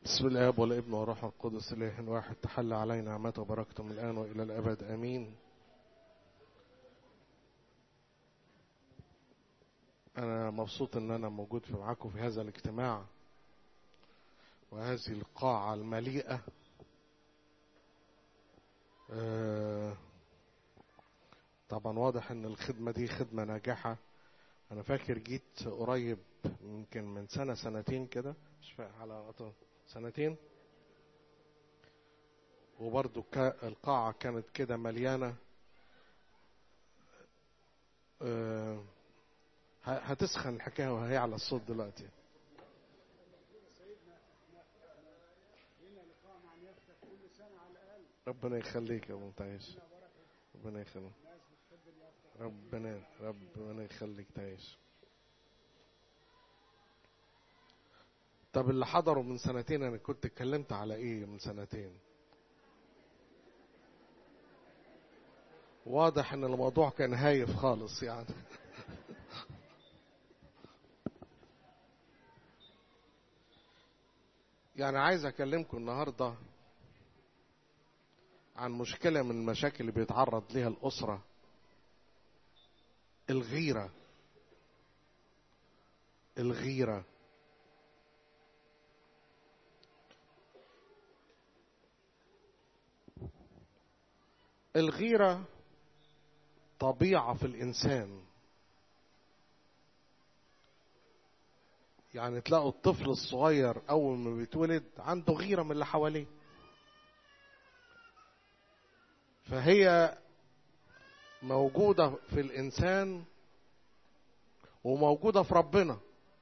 بسم الاب والابن والروح القدس اله واحد تحل علينا نعمته وبركته من الان والى الابد امين انا مبسوط ان انا موجود في معاكم في هذا الاجتماع وهذه القاعة المليئة آه، طبعا واضح ان الخدمة دي خدمة ناجحة انا فاكر جيت قريب يمكن من سنة سنتين كده مش فاكر على أطول. سنتين وبرضو كا- القاعة كانت كده مليانة آه، ه- هتسخن الحكاية وهي على الصوت دلوقتي ربنا يخليك يا ابو تعيش ربنا يخليك ربنا ربنا يخليك تعيش طب اللي حضروا من سنتين انا كنت اتكلمت على ايه من سنتين واضح ان الموضوع كان هايف خالص يعني يعني عايز اكلمكم النهارده عن مشكلة من المشاكل اللي بيتعرض ليها الأسرة الغيرة الغيرة الغيرة طبيعة في الإنسان يعني تلاقوا الطفل الصغير أول ما بيتولد عنده غيرة من اللي حواليه فهي موجودة في الإنسان وموجودة في ربنا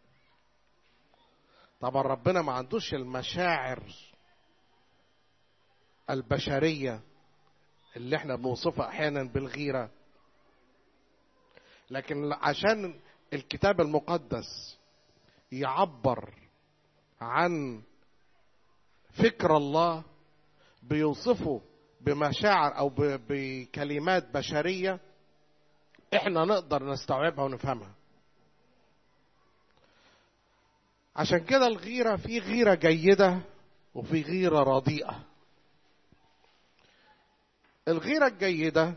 طبعا ربنا ما عندوش المشاعر البشرية اللي احنا بنوصفها احيانا بالغيرة لكن عشان الكتاب المقدس يعبر عن فكر الله بيوصفه بمشاعر او ب- بكلمات بشريه احنا نقدر نستوعبها ونفهمها عشان كده الغيره في غيره جيده وفي غيره رديئه الغيره الجيده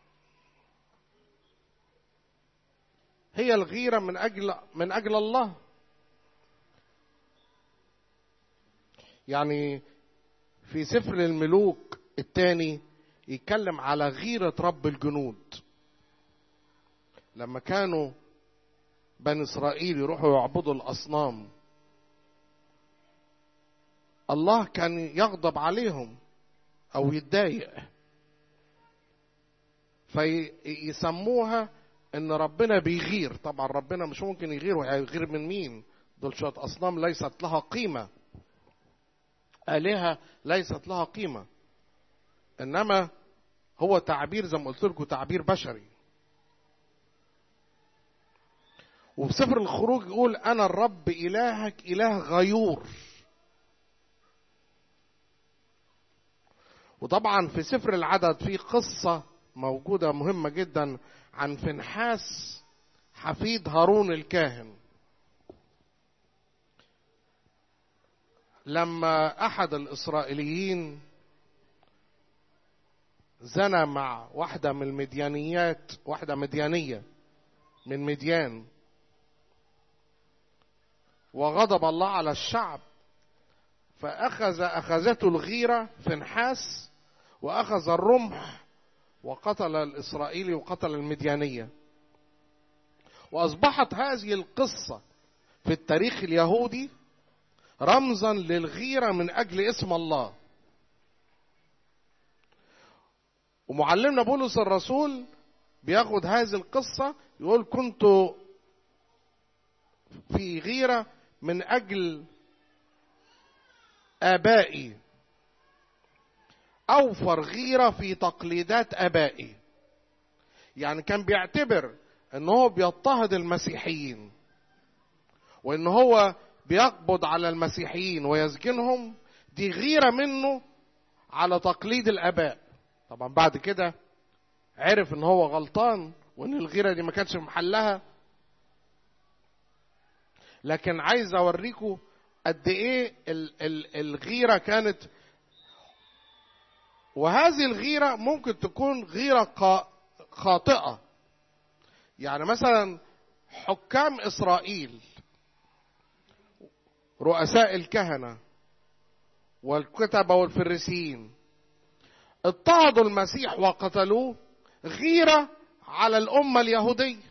هي الغيره من اجل من اجل الله يعني في سفر الملوك الثاني يتكلم على غيرة رب الجنود لما كانوا بني إسرائيل يروحوا يعبدوا الأصنام الله كان يغضب عليهم أو يتضايق فيسموها إن ربنا بيغير طبعا ربنا مش ممكن يغير وهيغير من مين دول شوية أصنام ليست لها قيمة آلهة ليست لها قيمة إنما هو تعبير زي ما قلت لكم تعبير بشري وفي سفر الخروج يقول أنا الرب إلهك إله غيور وطبعا في سفر العدد في قصة موجودة مهمة جدا عن فنحاس حفيد هارون الكاهن لما احد الاسرائيليين زنى مع واحده من المديانيات واحده مديانيه من مديان وغضب الله على الشعب فاخذ اخذته الغيره في نحاس واخذ الرمح وقتل الاسرائيلي وقتل المديانيه واصبحت هذه القصه في التاريخ اليهودي رمزا للغيرة من أجل اسم الله ومعلمنا بولس الرسول بياخد هذه القصة يقول كنت في غيرة من أجل آبائي أوفر غيرة في تقليدات آبائي يعني كان بيعتبر ان هو بيضطهد المسيحيين وان هو بيقبض على المسيحيين ويسجنهم دي غيرة منه على تقليد الآباء طبعا بعد كده عرف ان هو غلطان وان الغيرة دي ما كانش محلها لكن عايز اوريكم قد ايه ال- ال- الغيره كانت وهذه الغيره ممكن تكون غيره قا- خاطئه يعني مثلا حكام اسرائيل رؤساء الكهنه والكتبه والفريسيين اضطهدوا المسيح وقتلوه غيره على الامه اليهوديه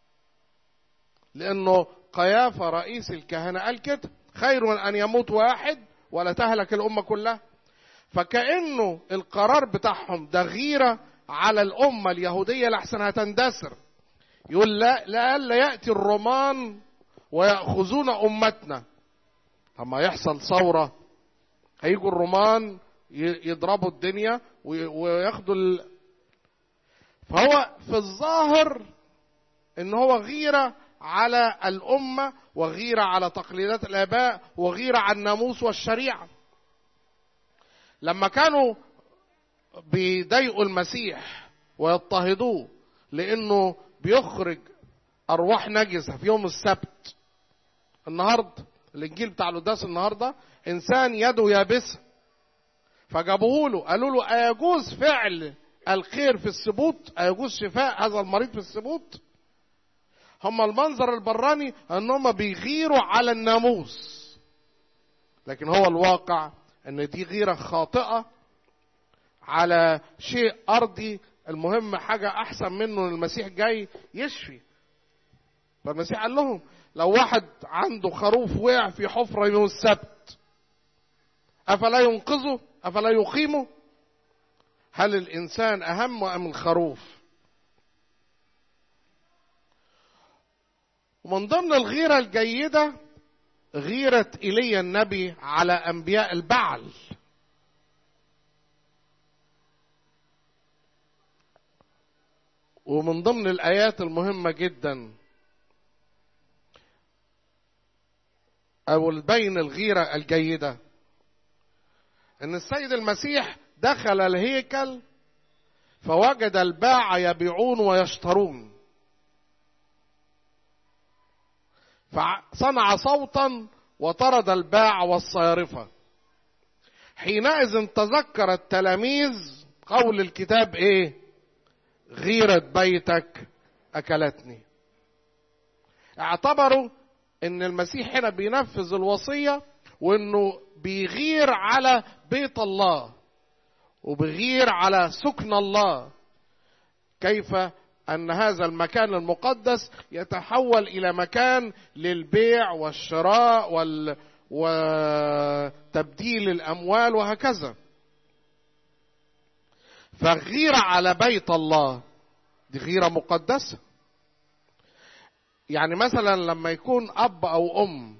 لانه قيافه رئيس الكهنه قال كده خير من ان يموت واحد ولا تهلك الامه كلها فكانه القرار بتاعهم ده غيره على الامه اليهوديه لحسن هتندثر يقول لا لألا ياتي الرومان وياخذون امتنا لما يحصل ثوره هيجوا الرومان ي- يضربوا الدنيا وي- وياخدوا ال... فهو في الظاهر ان هو غيره على الامه وغيره على تقليدات الاباء وغيره على الناموس والشريعه لما كانوا بيضايقوا المسيح ويضطهدوه لانه بيخرج ارواح نجسه في يوم السبت النهارده الانجيل بتاع القداس النهارده انسان يده يابسه فجابوه له قالوا له ايجوز فعل الخير في السبوت ايجوز شفاء هذا المريض في السبوت هم المنظر البراني ان هم بيغيروا على الناموس لكن هو الواقع ان دي غيره خاطئه على شيء ارضي المهم حاجه احسن منه إن المسيح جاي يشفي فالمسيح قال لهم لو واحد عنده خروف وقع في حفره يوم السبت افلا ينقذه افلا يقيمه هل الانسان اهم ام الخروف ومن ضمن الغيره الجيده غيره ايليا النبي على انبياء البعل ومن ضمن الايات المهمه جدا او البين الغيره الجيده ان السيد المسيح دخل الهيكل فوجد الباعة يبيعون ويشترون فصنع صوتا وطرد الباع والصيارفة حينئذ تذكر التلاميذ قول الكتاب ايه غيرة بيتك اكلتني اعتبروا ان المسيح هنا بينفذ الوصية وانه بيغير على بيت الله وبيغير على سكن الله كيف ان هذا المكان المقدس يتحول الى مكان للبيع والشراء وال وتبديل الاموال وهكذا فغيرة على بيت الله دي غيرة مقدسة يعني مثلا لما يكون اب او ام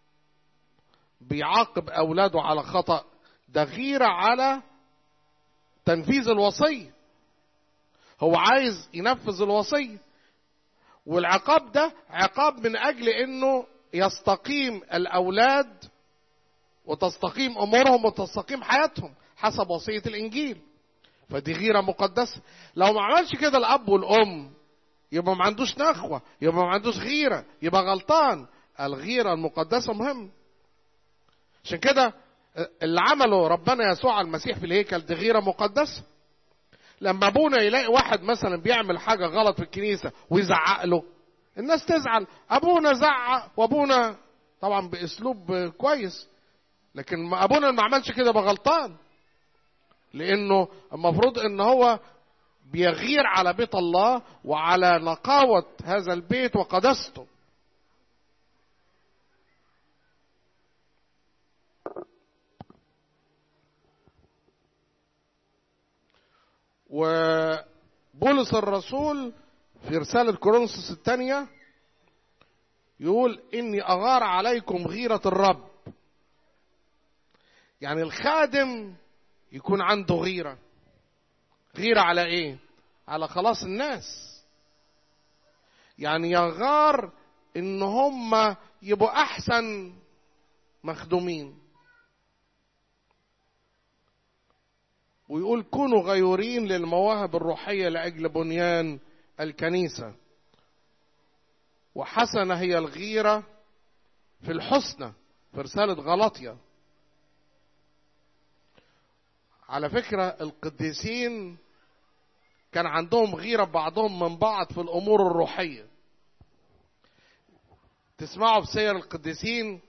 بيعاقب اولاده على خطأ ده غيرة على تنفيذ الوصية هو عايز ينفذ الوصية والعقاب ده عقاب من اجل انه يستقيم الاولاد وتستقيم امورهم وتستقيم حياتهم حسب وصية الانجيل فدي غيرة مقدسة لو ما عملش كده الاب والام يبقى ما عندوش نخوة يبقى ما عندوش غيرة يبقى غلطان الغيرة المقدسة مهم عشان كده اللي عمله ربنا يسوع المسيح في الهيكل دي غيرة مقدسة لما ابونا يلاقي واحد مثلا بيعمل حاجة غلط في الكنيسة ويزعق له الناس تزعل ابونا زعق وابونا طبعا باسلوب كويس لكن ما ابونا ما عملش كده يبقى غلطان لانه المفروض ان هو بيغير على بيت الله وعلى نقاوة هذا البيت وقدسته وبولس الرسول في رسالة كورنثوس الثانية يقول إني أغار عليكم غيرة الرب يعني الخادم يكون عنده غيرة غيرة على إيه؟ على خلاص الناس يعني يغار إن هم يبقوا أحسن مخدومين ويقول كونوا غيورين للمواهب الروحية لأجل بنيان الكنيسة وحسنة هي الغيرة في الحسنى في رسالة غلطية على فكرة القديسين كان عندهم غيرة بعضهم من بعض في الأمور الروحية تسمعوا في سير القديسين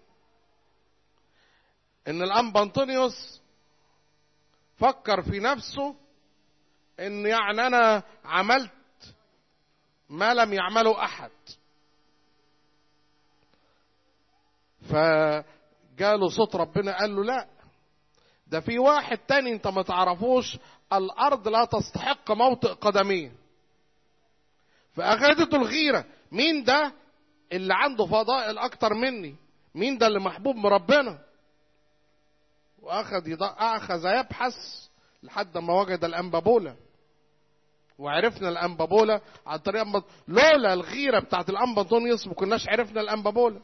ان الانبا انطونيوس فكر في نفسه ان يعني انا عملت ما لم يعمله احد فجاله صوت ربنا قال له لا ده في واحد تاني انت ما تعرفوش الارض لا تستحق موطئ قدميه فاخذته الغيره مين ده اللي عنده فضائل اكتر مني مين ده اللي محبوب من ربنا واخذ يض... اخذ يبحث لحد ما وجد الانبابوله وعرفنا الانبابوله عن طريق أنب... لولا الغيره بتاعت الانبا انطونيوس ما كناش عرفنا الانبابوله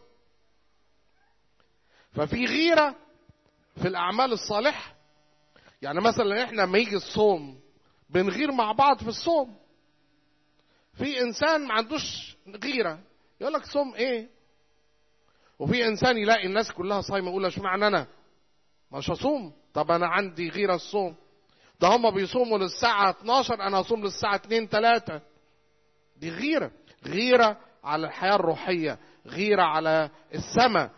ففي غيره في الاعمال الصالحه يعني مثلا احنا لما يجي الصوم بنغير مع بعض في الصوم في انسان ما عندوش غيره يقول لك صوم ايه وفي انسان يلاقي الناس كلها صايمه يقول اشمعنى انا مش هصوم طب انا عندي غيره الصوم ده هما بيصوموا للساعة 12 انا هصوم للساعة 2 3 دي غيرة غيرة على الحياة الروحية غيرة على السماء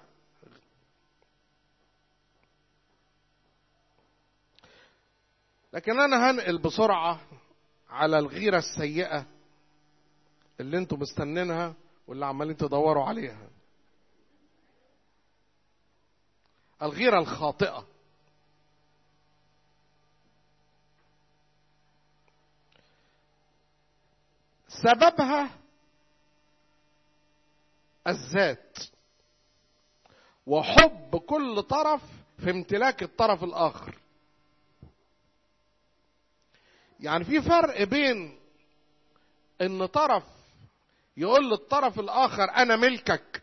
لكن انا هنقل بسرعة على الغيرة السيئة اللي انتم مستنينها واللي عمالين تدوروا عليها الغيرة الخاطئة سببها الذات وحب كل طرف في امتلاك الطرف الاخر يعني في فرق بين ان طرف يقول للطرف الاخر انا ملكك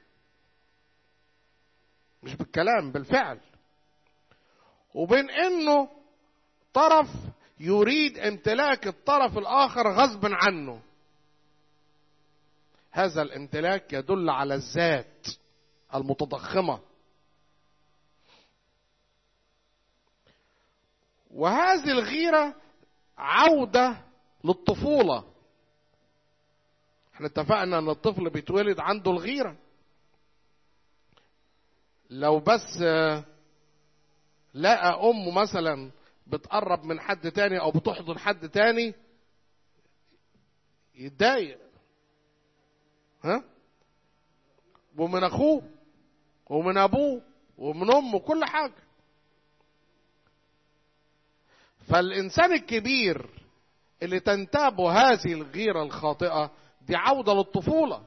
مش بالكلام بالفعل وبين انه طرف يريد امتلاك الطرف الاخر غصب عنه هذا الامتلاك يدل على الذات المتضخمه وهذه الغيره عوده للطفوله احنا اتفقنا ان الطفل بيتولد عنده الغيره لو بس لقى امه مثلا بتقرب من حد تاني او بتحضن حد تاني يتضايق ها ومن اخوه ومن ابوه ومن امه كل حاجه فالانسان الكبير اللي تنتابه هذه الغيره الخاطئه دي عوده للطفوله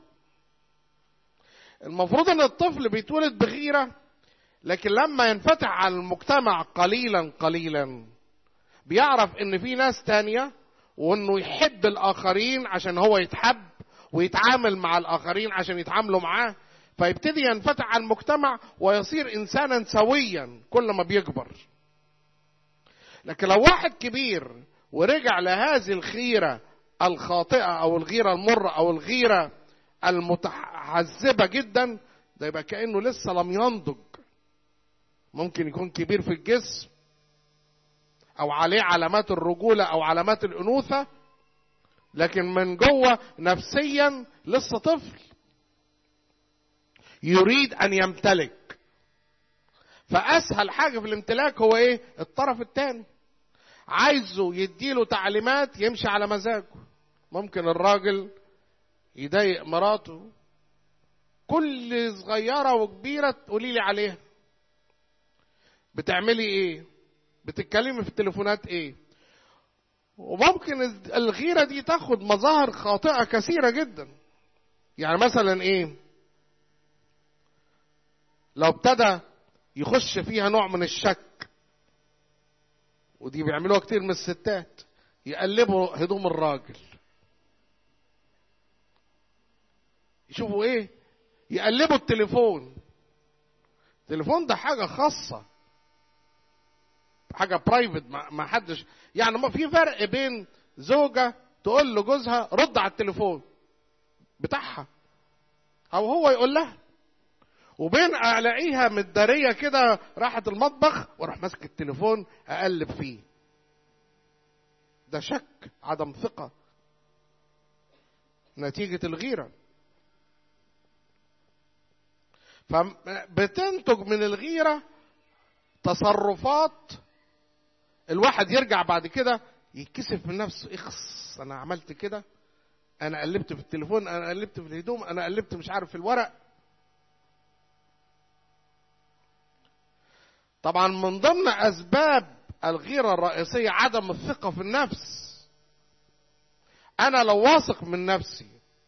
المفروض ان الطفل بيتولد بغيره لكن لما ينفتح على المجتمع قليلا قليلا بيعرف ان في ناس تانية وانه يحب الاخرين عشان هو يتحب ويتعامل مع الاخرين عشان يتعاملوا معاه فيبتدي ينفتح على المجتمع ويصير انسانا سويا كل ما بيكبر لكن لو واحد كبير ورجع لهذه الخيرة الخاطئة او الغيرة المرة او الغيرة المتحزبة جدا ده يبقى كأنه لسه لم ينضج ممكن يكون كبير في الجسم او عليه علامات الرجولة او علامات الانوثة لكن من جوه نفسيا لسه طفل يريد ان يمتلك فاسهل حاجة في الامتلاك هو ايه الطرف الثاني عايزه يديله تعليمات يمشي على مزاجه ممكن الراجل يضايق مراته كل صغيرة وكبيرة تقولي لي عليها بتعملي ايه بتتكلمي في التليفونات ايه وممكن الغيرة دي تاخد مظاهر خاطئة كثيرة جدا يعني مثلا ايه لو ابتدى يخش فيها نوع من الشك ودي بيعملوها كتير من الستات يقلبوا هدوم الراجل يشوفوا ايه يقلبوا التليفون التليفون ده حاجة خاصة حاجة برايفت ما حدش يعني ما في فرق بين زوجة تقول لجوزها رد على التليفون بتاعها او هو يقول لها وبين الاقيها متداريه كده راحت المطبخ واروح ماسك التليفون اقلب فيه ده شك عدم ثقه نتيجه الغيره فبتنتج من الغيره تصرفات الواحد يرجع بعد كده يتكسف من نفسه اخص انا عملت كده انا قلبت في التليفون انا قلبت في الهدوم انا قلبت مش عارف في الورق طبعا من ضمن اسباب الغيره الرئيسيه عدم الثقه في النفس انا لو واثق من نفسي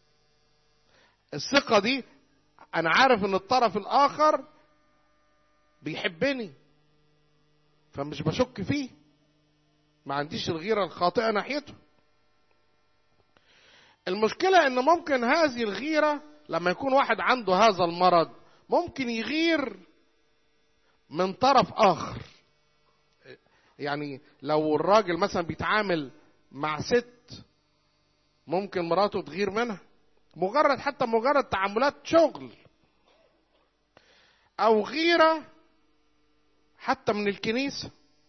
الثقه دي انا عارف ان الطرف الاخر بيحبني فمش بشك فيه ما عنديش الغيره الخاطئه ناحيته المشكله ان ممكن هذه الغيره لما يكون واحد عنده هذا المرض ممكن يغير من طرف اخر يعني لو الراجل مثلا بيتعامل مع ست ممكن مراته تغير منها مجرد حتى مجرد تعاملات شغل او غيره حتى من الكنيسه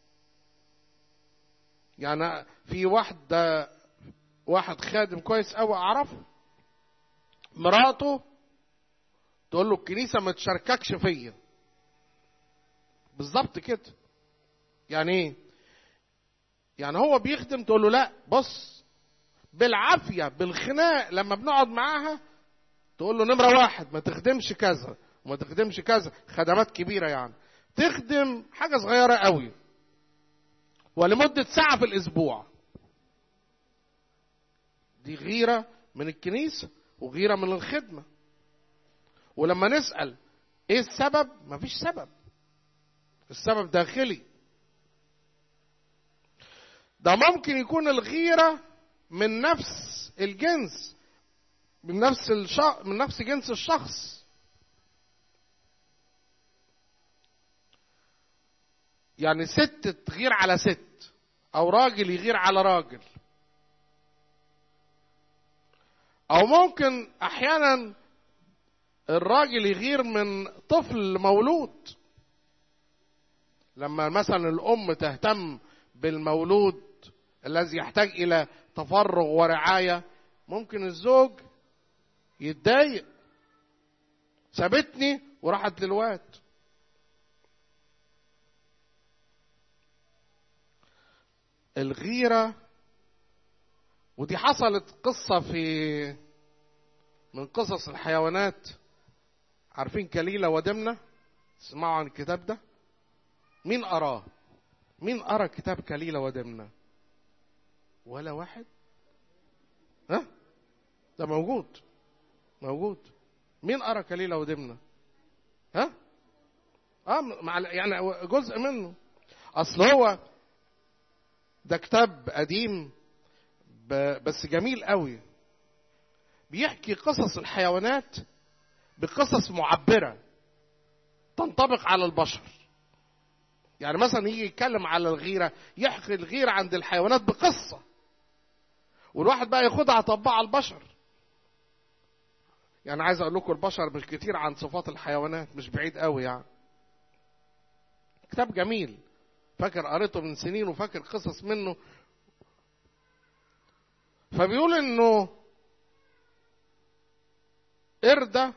يعني في واحد واحد خادم كويس قوي اعرفه مراته تقول له الكنيسه ما تشارككش فيا بالظبط كده يعني ايه يعني هو بيخدم تقول له لا بص بالعافيه بالخناق لما بنقعد معاها تقول له نمره واحد ما تخدمش كذا وما تخدمش كذا خدمات كبيره يعني تخدم حاجه صغيره قوي ولمده ساعه في الاسبوع دي غيره من الكنيسه وغيره من الخدمه ولما نسال ايه السبب مفيش سبب السبب داخلي ده ممكن يكون الغيرة من نفس الجنس من نفس الش... من نفس جنس الشخص يعني ست تغير على ست او راجل يغير على راجل او ممكن احيانا الراجل يغير من طفل مولود لما مثلا الام تهتم بالمولود الذي يحتاج الى تفرغ ورعايه ممكن الزوج يتضايق سابتني وراحت للواد الغيره ودي حصلت قصه في من قصص الحيوانات عارفين كليله ودمنه تسمعوا عن الكتاب ده مين أراه؟ مين أرى كتاب كليلة ودمنة؟ ولا واحد؟ ها؟ ده موجود موجود مين أرى كليلة ودمنة؟ ها؟ اه مع يعني جزء منه اصل هو ده كتاب قديم بس جميل قوي بيحكي قصص الحيوانات بقصص معبره تنطبق على البشر يعني مثلا يجي يتكلم على الغيره يحكي الغيره عند الحيوانات بقصه والواحد بقى ياخدها يطبقها على البشر يعني عايز اقول لكم البشر مش كتير عن صفات الحيوانات مش بعيد قوي يعني كتاب جميل فاكر قريته من سنين وفاكر قصص منه فبيقول انه قردة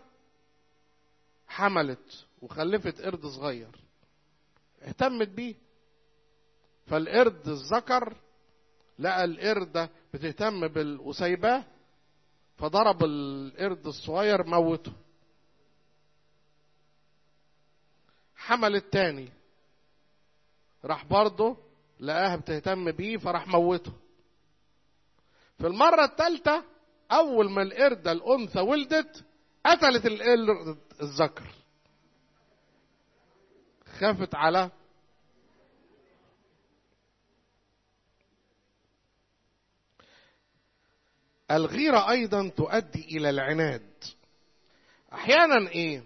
حملت وخلفت قرد صغير اهتمت بيه فالقرد الذكر لقى القردة بتهتم بال وسايباه فضرب القرد الصغير موته حمل التاني راح برضه لقاها بتهتم بيه فراح موته في المرة الثالثة أول ما القردة الأنثى ولدت قتلت القرد الذكر خافت على الغيرة أيضا تؤدي إلى العناد أحيانا إيه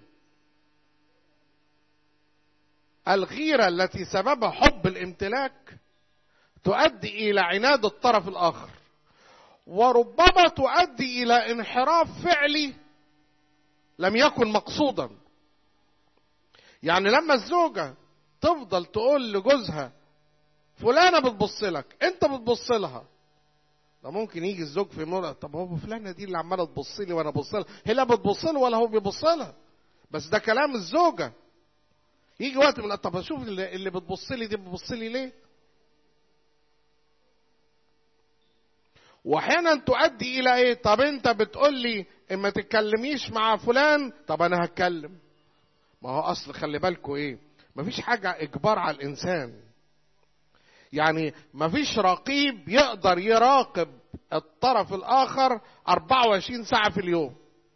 الغيرة التي سببها حب الامتلاك تؤدي إلى عناد الطرف الآخر وربما تؤدي إلى انحراف فعلي لم يكن مقصودا يعني لما الزوجة تفضل تقول لجوزها فلانة بتبص لك انت بتبص لها ده ممكن يجي الزوج في مرة طب هو فلانة دي اللي عمالة تبص لي وانا ببص لها هي لا بتبص له ولا هو بيبص لها بس ده كلام الزوجة يجي وقت من طب اشوف اللي, اللي بتبص لي دي بتبص لي ليه واحيانا تؤدي الى ايه طب انت بتقول لي اما تتكلميش مع فلان طب انا هتكلم ما هو اصل خلي بالكوا ايه مفيش حاجه اجبار على الانسان يعني مفيش رقيب يقدر يراقب الطرف الاخر 24 ساعه في اليوم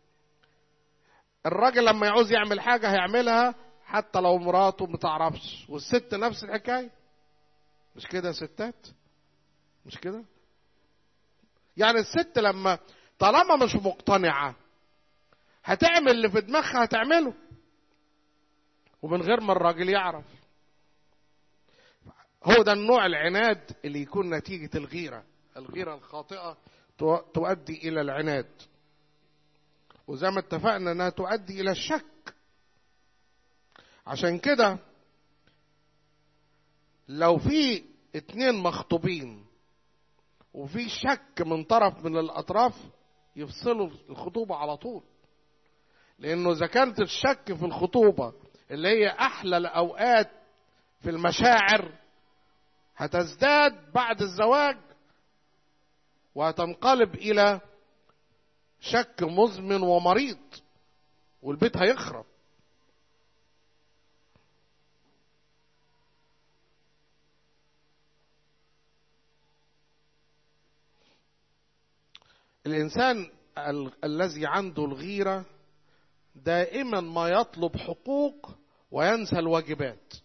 الراجل لما يعوز يعمل حاجه هيعملها حتى لو مراته ما تعرفش والست نفس الحكايه مش كده يا ستات مش كده يعني الست لما طالما مش مقتنعة هتعمل اللي في دماغها هتعمله ومن غير ما الراجل يعرف هو ده النوع العناد اللي يكون نتيجة الغيرة الغيرة الخاطئة تؤدي إلى العناد وزي ما اتفقنا انها تؤدي الى الشك عشان كده لو في اتنين مخطوبين وفي شك من طرف من الاطراف يفصلوا الخطوبه على طول لانه اذا كانت الشك في الخطوبه اللي هي احلى الاوقات في المشاعر هتزداد بعد الزواج وهتنقلب الى شك مزمن ومريض والبيت هيخرب الانسان ال- الذي عنده الغيره دائما ما يطلب حقوق وينسى الواجبات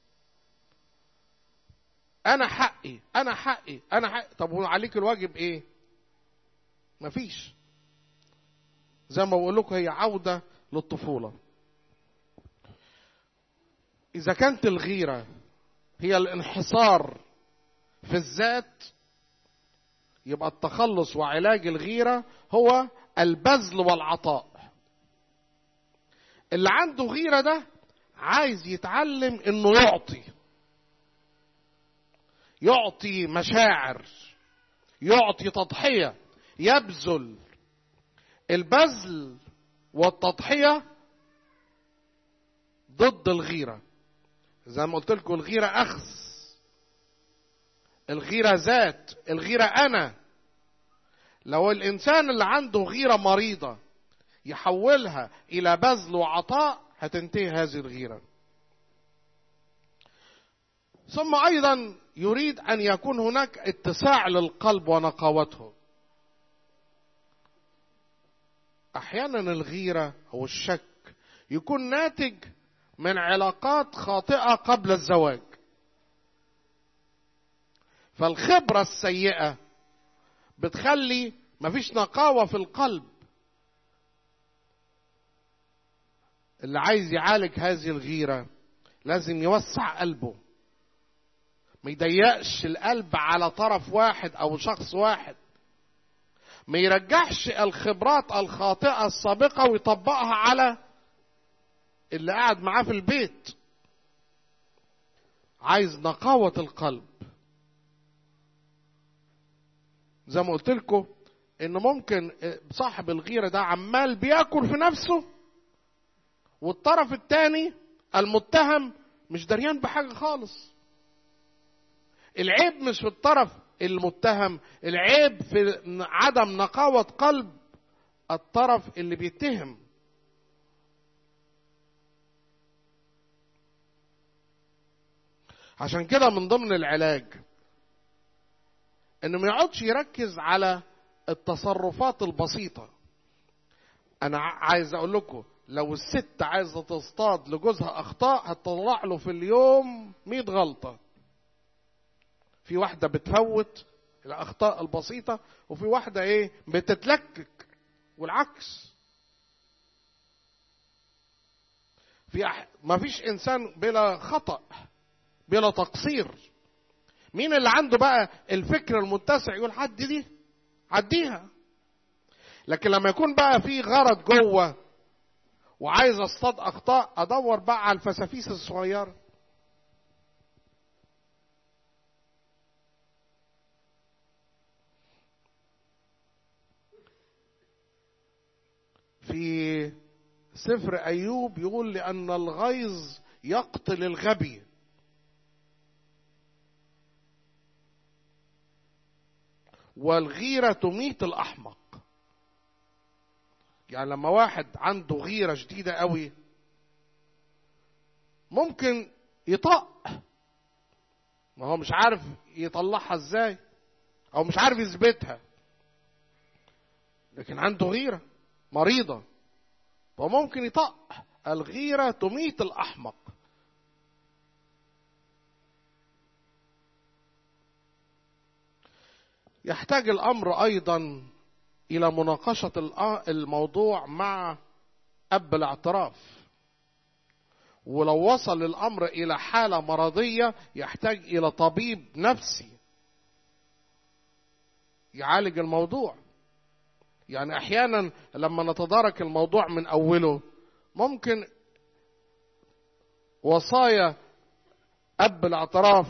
انا حقي انا حقي انا حقي طب وعليك الواجب ايه مفيش زي ما بقول لكم هي عوده للطفوله اذا كانت الغيره هي الانحصار في الذات يبقى التخلص وعلاج الغيره هو البذل والعطاء اللي عنده غيره ده عايز يتعلم انه يعطي يعطي مشاعر يعطي تضحيه يبذل البذل والتضحيه ضد الغيره زي ما قلت لكم الغيره اخذ الغيره ذات الغيره انا لو الانسان اللي عنده غيره مريضه يحولها الى بذل وعطاء هتنتهي هذه الغيره ثم ايضا يريد ان يكون هناك اتساع للقلب ونقاوته احيانا الغيره او الشك يكون ناتج من علاقات خاطئه قبل الزواج فالخبره السيئه بتخلي مفيش نقاوه في القلب اللي عايز يعالج هذه الغيره لازم يوسع قلبه ما يضيقش القلب على طرف واحد او شخص واحد ما يرجعش الخبرات الخاطئه السابقه ويطبقها على اللي قاعد معاه في البيت عايز نقاوه القلب زي ما قلت لكم ان ممكن صاحب الغيره ده عمال بياكل في نفسه والطرف الثاني المتهم مش دريان بحاجه خالص العيب مش في الطرف المتهم العيب في عدم نقاوة قلب الطرف اللي بيتهم عشان كده من ضمن العلاج انه ما يقعدش يركز على التصرفات البسيطة انا عايز اقول لكم لو الست عايزة تصطاد لجوزها اخطاء هتطلع له في اليوم 100 غلطة في واحدة بتفوت الأخطاء البسيطة وفي واحدة إيه بتتلكك والعكس في أح... ما فيش إنسان بلا خطأ بلا تقصير مين اللي عنده بقى الفكر المتسع يقول حد دي عديها لكن لما يكون بقى في غرض جوه وعايز اصطاد اخطاء ادور بقى على الفسافيس الصغيره في سفر ايوب يقول لان الغيظ يقتل الغبي والغيره تميت الاحمق يعني لما واحد عنده غيره شديده قوي ممكن يطق ما هو مش عارف يطلعها ازاي او مش عارف يثبتها لكن عنده غيره مريضه فممكن يطق الغيره تميت الاحمق يحتاج الامر ايضا الى مناقشه الموضوع مع اب الاعتراف ولو وصل الامر الى حاله مرضيه يحتاج الى طبيب نفسي يعالج الموضوع يعني احيانا لما نتدارك الموضوع من اوله ممكن وصايا اب الاعتراف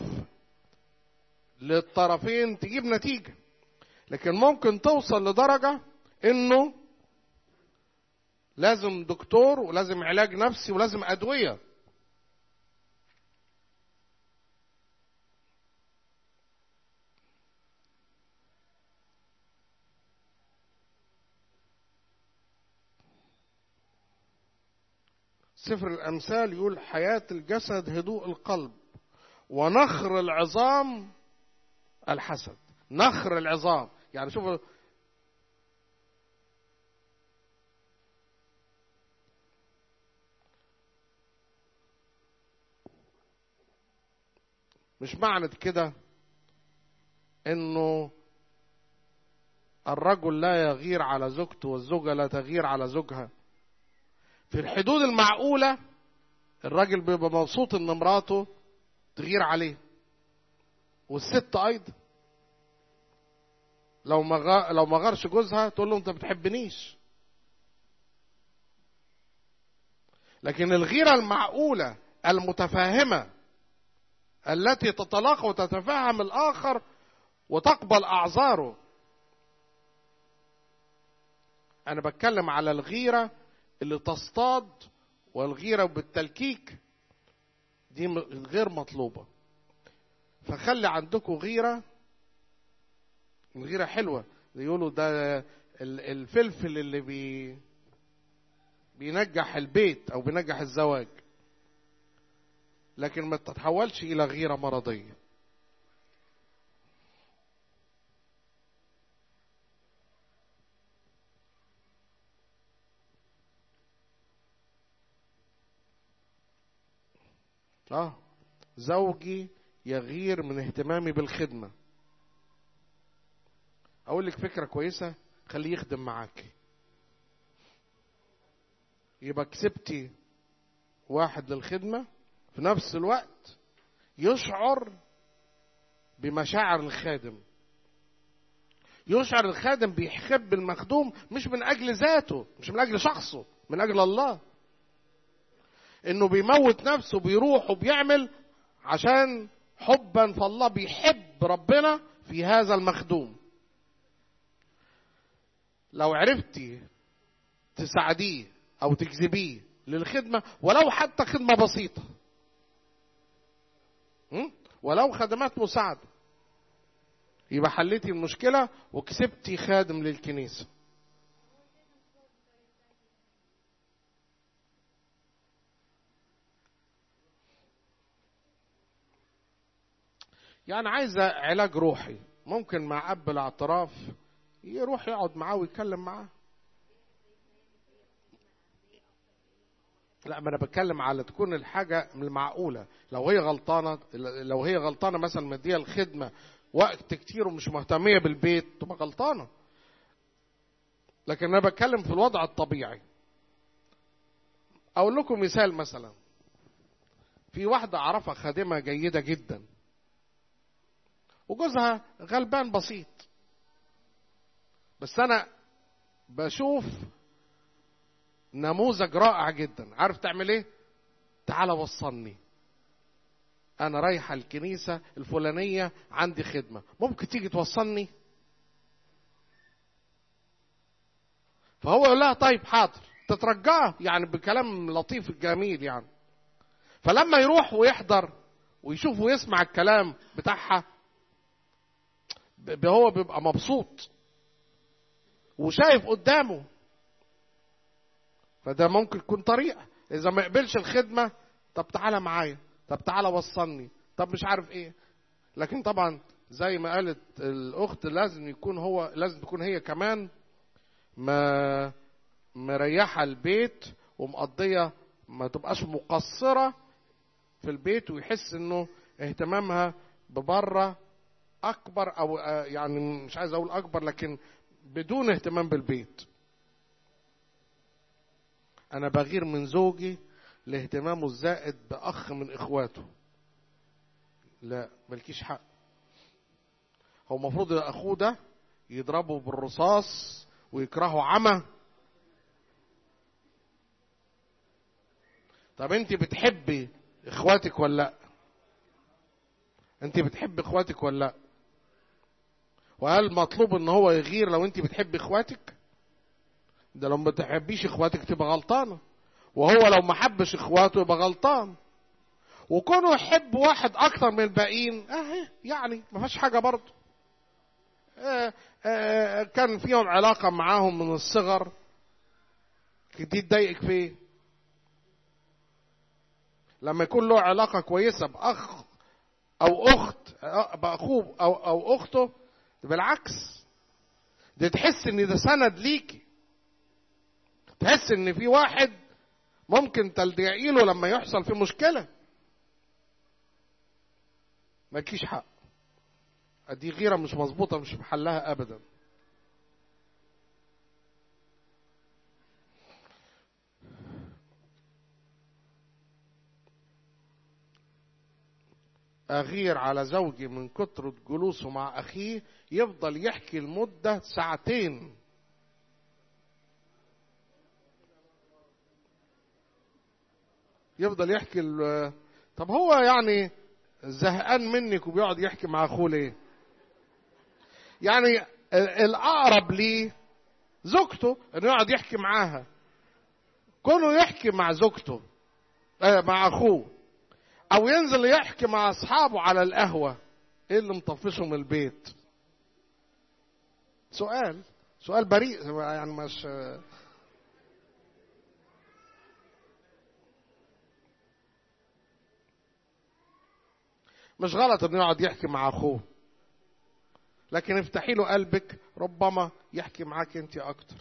للطرفين تجيب نتيجه لكن ممكن توصل لدرجه انه لازم دكتور ولازم علاج نفسي ولازم ادويه سفر الأمثال يقول حياة الجسد هدوء القلب ونخر العظام الحسد نخر العظام يعني شوف مش معنى كده انه الرجل لا يغير على زوجته والزوجة لا تغير على زوجها في الحدود المعقولة الراجل بيبقى مبسوط ان مراته تغير عليه والست ايضا لو ما غ... لو ما غيرش جوزها تقول له انت بتحبنيش لكن الغيرة المعقولة المتفاهمة التي تتلاقى وتتفهم الآخر وتقبل أعذاره أنا بتكلم على الغيرة اللي تصطاد والغيرة بالتلكيك دي غير مطلوبة فخلي عندكم غيرة الغيرة حلوة يقولوا ده الفلفل اللي بي بينجح البيت أو بينجح الزواج لكن ما تتحولش إلى غيرة مرضية اه زوجي يغير من اهتمامي بالخدمة اقول لك فكرة كويسة خليه يخدم معاك يبقى كسبتي واحد للخدمة في نفس الوقت يشعر بمشاعر الخادم يشعر الخادم بيحب المخدوم مش من اجل ذاته مش من اجل شخصه من اجل الله انه بيموت نفسه بيروح وبيعمل عشان حبا فالله بيحب ربنا في هذا المخدوم لو عرفتي تساعديه او تجذبيه للخدمة ولو حتى خدمة بسيطة ولو خدمات مساعدة يبقى حليتي المشكلة وكسبتي خادم للكنيسة يعني عايزة علاج روحي ممكن مع أب الاعتراف يروح يقعد معاه ويتكلم معاه لا ما انا بتكلم على تكون الحاجه المعقوله لو هي غلطانه لو هي غلطانه مثلا مديها الخدمه وقت كتير ومش مهتميه بالبيت تبقى غلطانه لكن انا بتكلم في الوضع الطبيعي اقول لكم مثال مثلا في واحده اعرفها خادمه جيده جدا وجوزها غلبان بسيط بس انا بشوف نموذج رائع جدا عارف تعمل ايه تعال وصلني انا رايحه الكنيسه الفلانيه عندي خدمه ممكن تيجي توصلني فهو يقول لها طيب حاضر تترجاه يعني بكلام لطيف جميل يعني فلما يروح ويحضر ويشوف ويسمع الكلام بتاعها هو بيبقى مبسوط وشايف قدامه فده ممكن يكون طريقه اذا ما يقبلش الخدمه طب تعالى معايا طب تعالى وصلني طب مش عارف ايه لكن طبعا زي ما قالت الاخت لازم يكون هو لازم تكون هي كمان ما مريحه البيت ومقضيه ما تبقاش مقصره في البيت ويحس انه اهتمامها ببره اكبر او يعني مش عايز اقول اكبر لكن بدون اهتمام بالبيت انا بغير من زوجي لاهتمامه الزائد باخ من اخواته لا ملكيش حق هو المفروض اخوه ده يضربه بالرصاص ويكرهه عمى طب انت بتحبي اخواتك ولا لا انت بتحبي اخواتك ولا لا وهل مطلوب ان هو يغير لو انت بتحبي اخواتك ده لو ما بتحبيش اخواتك تبقى غلطانه وهو لو ما حبش اخواته يبقى غلطان وكونه يحب واحد اكتر من الباقيين اه يعني ما فيهاش حاجه برضه آه آه كان فيهم علاقه معاهم من الصغر دي تضايقك في ايه لما يكون له علاقه كويسه باخ او اخت باخوه او او اخته بالعكس دي تحس ان ده سند ليكي تحس ان في واحد ممكن تلجئي له لما يحصل في مشكله مالكيش حق دي غيره مش مظبوطه مش محلها ابدا أغير على زوجي من كترة جلوسه مع أخيه يفضل يحكي المدة ساعتين يفضل يحكي طب هو يعني زهقان منك وبيقعد يحكي مع أخوه ليه؟ يعني الأقرب ليه زوجته إنه يقعد يحكي معاها كونه يحكي مع زوجته آه مع أخوه او ينزل يحكي مع اصحابه على القهوه ايه اللي مطفشه من البيت سؤال سؤال بريء يعني مش مش غلط انه يقعد يحكي مع اخوه لكن افتحي له قلبك ربما يحكي معاك انت اكتر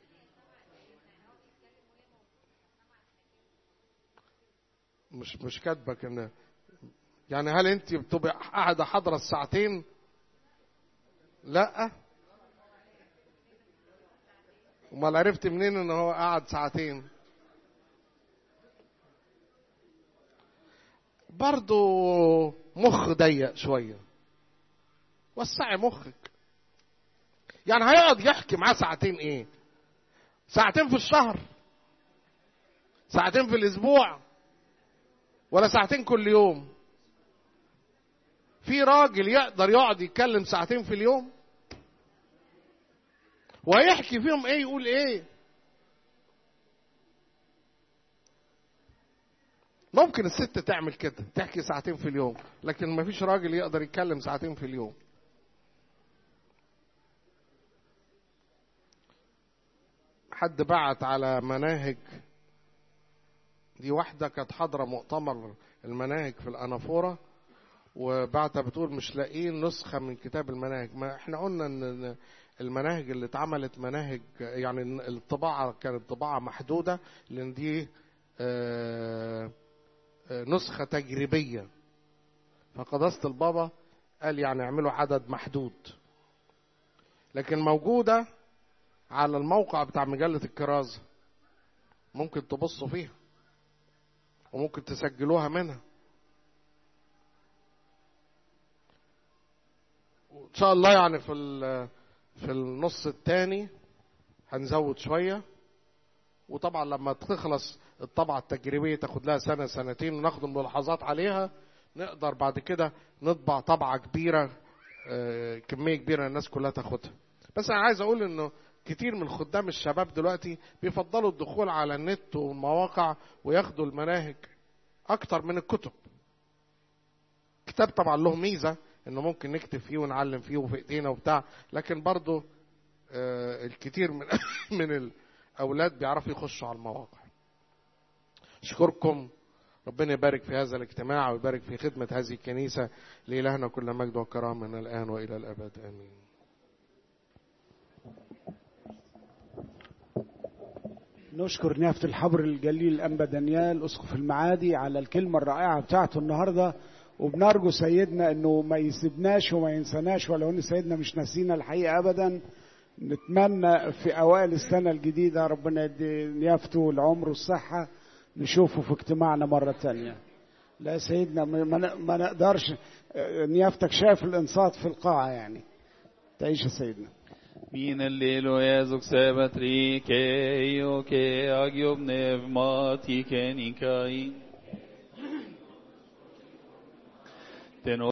مش مش كاتبك ان يعني هل انت بتبقى قاعده حاضره الساعتين لا امال عرفت منين ان هو قعد ساعتين برضو مخ ضيق شويه وسعي مخك يعني هيقعد يحكي معاه ساعتين ايه ساعتين في الشهر ساعتين في الاسبوع ولا ساعتين كل يوم في راجل يقدر يقعد يتكلم ساعتين في اليوم ويحكي فيهم ايه يقول ايه ممكن الست تعمل كده تحكي ساعتين في اليوم لكن ما فيش راجل يقدر يتكلم ساعتين في اليوم حد بعت على مناهج دي واحدة كانت حاضرة مؤتمر المناهج في الأنافورة وبعتها بتقول مش لاقيين نسخة من كتاب المناهج ما احنا قلنا ان المناهج اللي اتعملت مناهج يعني الطباعة كانت طباعة محدودة لان دي نسخة تجريبية فقداسة البابا قال يعني اعملوا عدد محدود لكن موجودة على الموقع بتاع مجلة الكرازة ممكن تبصوا فيها وممكن تسجلوها منها وان شاء الله يعني في في النص الثاني هنزود شويه وطبعا لما تخلص الطبعة التجريبية تاخد لها سنة سنتين وناخد الملاحظات عليها نقدر بعد كده نطبع طبعة كبيرة آه، كمية كبيرة الناس كلها تاخدها بس أنا عايز أقول إنه كتير من خدام الشباب دلوقتي بيفضلوا الدخول على النت والمواقع وياخدوا المناهج أكتر من الكتب كتاب طبعا له ميزة إنه ممكن نكتب فيه ونعلم فيه وفي إيدينا وبتاع لكن برضه آه، الكتير من من الأولاد بيعرفوا يخشوا على المواقع أشكركم ربنا يبارك في هذا الاجتماع ويبارك في خدمة هذه الكنيسة لإلهنا كل مجد وكرامة من الآن وإلى الأبد آمين نشكر نيافة الحبر الجليل الأنبا دانيال أسقف المعادي على الكلمة الرائعة بتاعته النهاردة وبنرجو سيدنا أنه ما يسيبناش وما ينسناش ولو أن سيدنا مش ناسينا الحقيقة أبدا نتمنى في أوائل السنة الجديدة ربنا يدي نيافته العمر والصحة نشوفه في اجتماعنا مرة تانية لا سيدنا ما ما- ما نقدرش نيافتك شايف الانصات في القاعة يعني تعيش يا سيدنا Min lilo Jezus sebatrike, io che agio pneumatiche nikai. Ten